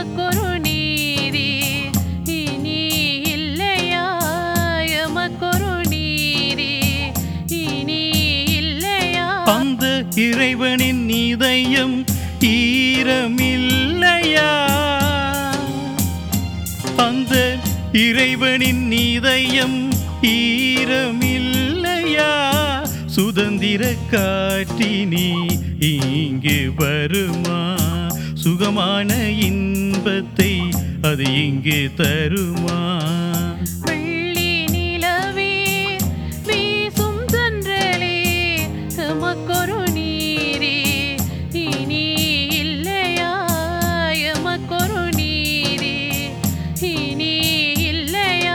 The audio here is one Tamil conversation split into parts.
எமக்கொரு நீதி இனி இல்லையா எமக்கொரு நீதி இனி இல்லையா அந்த இறைவனின் இதயம் ஈரமில்லையா அந்த இறைவனின் இதயம் ஈரமில்லையா சுதந்திர காற்றினி இங்கு வருமா சுகமான இன்பத்தை அது இங்கு தருமா வெள்ளி நிலவே வீசும் தென்றலே எமக்கொரு நீதி இனி இல்லையா எமக்கொரு நீதி இனி இல்லையா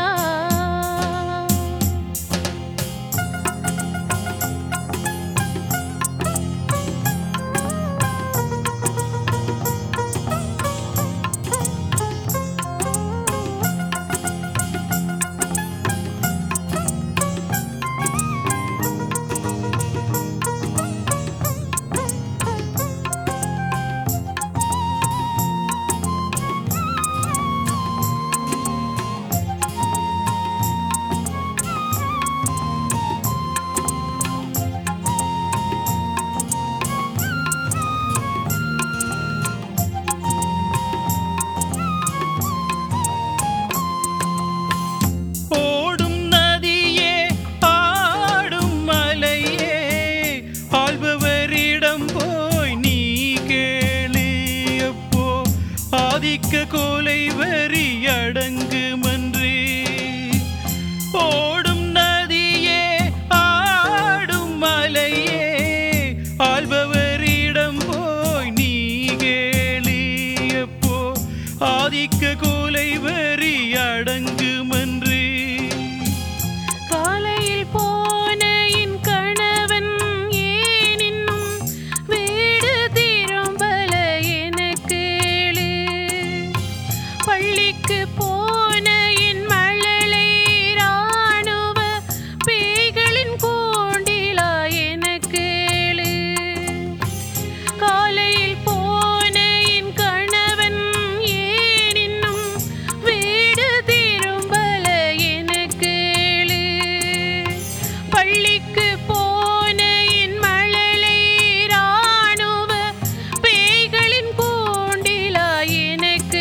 ஓடும் நதியே ஆடும் மலையே ஆள்பவரிடம் போய் நீ கேளு அப்போ ஆதிக்க கோலை வரி அடங்குமன்றே ஓடும் நதியே ஆடும் மலையே ஆள்பவரிடம் போய் நீ கேளு அப்போ ஆதிக்க கோலை வரி அடங்குமன்றே காலையில் போன என் கணவன் ஏன் இன்னும் வீடு திரும்பல எனக்கு பள்ளிக்கு போன என் மழலை ராணுவ பேய்களின் கூண்டிலா எனக்கு காலையில் போன என் கணவன் ஏன் இன்னும் வீடு திரும்பல எனக்கு பள்ளிக்கு போன என் மழலை ராணுவ பேய்களின் கூண்டிலா எனக்கு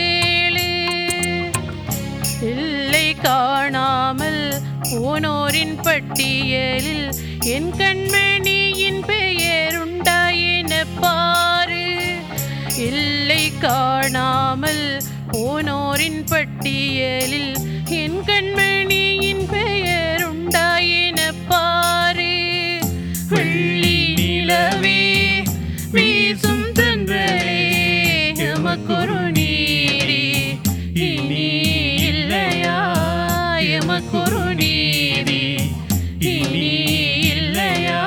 இல்லை காணாமல் போனோரின் பட்டியலில் என் கண்மணியின் பெயருண்டா என பாரு இல்லை காணாமல் போனோரின் பட்டியலில் என் கண்மணியின் பெயருண்டா என பாரு வெள்ளி நிலவே வீசும் தென்றலே எமக்கொரு நீதி இனி இல்லையா எமக்கொரு நீதி இனி இல்லையா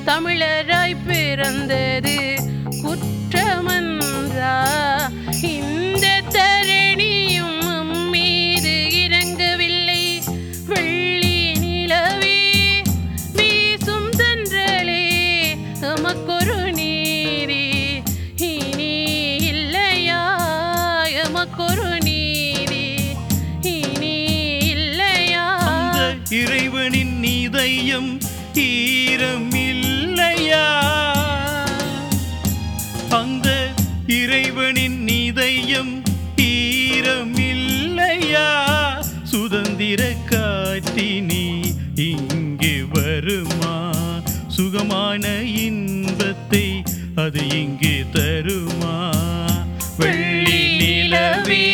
தமிழராய் பிறந்தது குற்றமன்றா இந்த தரணியும் உம் மீது இறங்கவில்லை வெள்ளி நிலவே வீசும் தென்றலே எமக்கொரு நீதி இனி இல்லையா எமக்கொரு நீதி இனி இல்லையா அந்த இறைவனின் இதயம் ஈரம் இல்லையா அந்த இறைவனின் இதயம் ஈரம் இல்லையா சுதந்திர காற்றினி இங்கே வருமா சுகமான இன்பத்தை அது இங்கே தருமா வெள்ளி நிலவே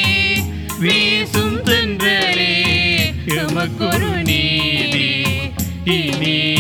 வீசும் தென்றலே எமக்கொரு நீதி இனி